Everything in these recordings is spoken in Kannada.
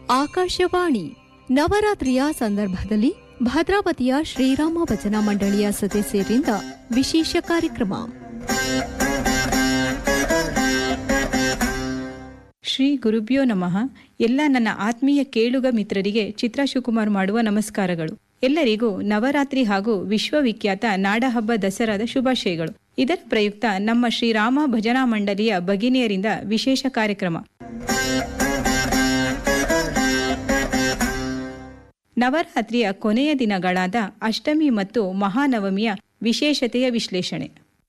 ಆಕಾಶವಾಣಿ ನವರಾತ್ರಿಯ ಸಂದರ್ಭದಲ್ಲಿ ಭದ್ರಾವತಿಯ ಶ್ರೀರಾಮ ಭಜನಾ ಮಂಡಳಿಯ ಸದಸ್ಯರಿಂದ ವಿಶೇಷ ಕಾರ್ಯಕ್ರಮ ಶ್ರೀ ಗುರುಭ್ಯೋ ನಮಃ ಎಲ್ಲ ನನ್ನ ಆತ್ಮೀಯ ಕೇಳುಗ ಮಿತ್ರರಿಗೆ ಚಿತ್ರ ಶಿವಕುಮಾರ್ ಮಾಡುವ ನಮಸ್ಕಾರಗಳು ಎಲ್ಲರಿಗೂ ನವರಾತ್ರಿ ಹಾಗೂ ವಿಶ್ವವಿಖ್ಯಾತ ನಾಡಹಬ್ಬ ದಸರಾದ ಶುಭಾಶಯಗಳು ಇದರ ಪ್ರಯುಕ್ತ ನಮ್ಮ ಶ್ರೀರಾಮ ಭಜನಾ ಮಂಡಳಿಯ ಭಗಿನಿಯರಿಂದ ವಿಶೇಷ ಕಾರ್ಯಕ್ರಮ ನವರಾತ್ರಿಯ ಕೊನೆಯ ದಿನಗಳಾದ ಅಷ್ಟಮಿ ಮತ್ತು ಮಹಾನವಮಿಯ ವಿಶೇಷತೆಯ ವಿಶ್ಲೇಷಣೆ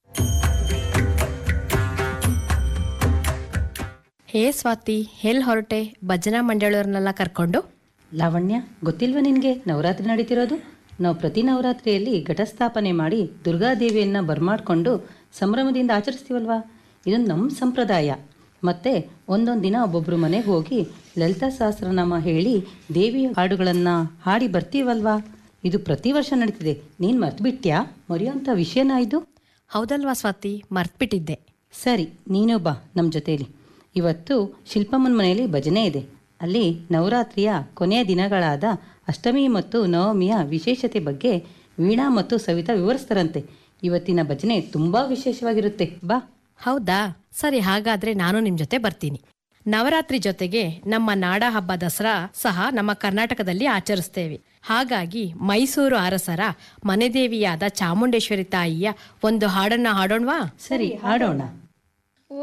ಹೇ ಸ್ವಾತಿ ಎಲ್ ಹೊರಟೆ ಭಜನಾ ಮಂಡಳಿಯವ್ರನ್ನೆಲ್ಲ ಕರ್ಕೊಂಡು ಲಾವಣ್ಯ ಗೊತ್ತಿಲ್ವಾ ನಿನಗೆ ನವರಾತ್ರಿ ನಡೀತಿರೋದು ನಾವು ಪ್ರತಿ ನವರಾತ್ರಿಯಲ್ಲಿ ಘಟಸ್ಥಾಪನೆ ಮಾಡಿ ದುರ್ಗಾದೇವಿಯನ್ನು ಬರ್ಮಾಡ್ಕೊಂಡು ಸಂಭ್ರಮದಿಂದ ಆಚರಿಸ್ತೀವಲ್ವಾ ಇದೊಂದು ನಮ್ಮ ಸಂಪ್ರದಾಯ ಮತ್ತು ಒಂದೊಂದು ದಿನ ಒಬ್ಬೊಬ್ಬರು ಮನೆಗೆ ಹೋಗಿ ಲಲಿತಾ ಸಹಸ್ರನಾಮ ಹೇಳಿ ದೇವಿಯ ಹಾಡುಗಳನ್ನು ಹಾಡಿ ಬರ್ತೀವಲ್ವಾ ಇದು ಪ್ರತಿ ವರ್ಷ ನಡೀತಿದೆ ನೀನು ಮರ್ತ್ಬಿಟ್ಯಾ ಮರೆಯೋಂಥ ವಿಷಯನ ಇದು ಹೌದಲ್ವಾ ಸ್ವಾತಿ ಮರ್ತ್ಬಿಟ್ಟಿದ್ದೆ ಸರಿ ನೀನು ಬಾ ನಮ್ಮ ಜೊತೇಲಿ ಇವತ್ತು ಶಿಲ್ಪಮ್ಮನ ಮನೆಯಲ್ಲಿ ಭಜನೆ ಇದೆ ಅಲ್ಲಿ ನವರಾತ್ರಿಯ ಕೊನೆಯ ದಿನಗಳಾದ ಅಷ್ಟಮಿ ಮತ್ತು ನವಮಿಯ ವಿಶೇಷತೆ ಬಗ್ಗೆ ವೀಣಾ ಮತ್ತು ಸವಿತಾ ವಿವರಿಸ್ತಾರಂತೆ ಇವತ್ತಿನ ಭಜನೆ ತುಂಬ ವಿಶೇಷವಾಗಿರುತ್ತೆ ಬಾ ಹೌದಾ ಸರಿ ಹಾಗಾದ್ರೆ ನಾನು ನಿಮ್ ಜೊತೆ ಬರ್ತೀನಿ ನವರಾತ್ರಿ ಜೊತೆಗೆ ನಮ್ಮ ನಾಡ ಹಬ್ಬ ದಸರಾ ಸಹ ನಮ್ಮ ಕರ್ನಾಟಕದಲ್ಲಿ ಆಚರಿಸ್ತೇವೆ ಹಾಗಾಗಿ ಮೈಸೂರು ಅರಸರ ಮನೆದೇವಿಯಾದ ಚಾಮುಂಡೇಶ್ವರಿ ತಾಯಿಯ ಒಂದು ಹಾಡನ್ನ ಹಾಡೋಣವಾ ಸರಿ ಹಾಡೋಣ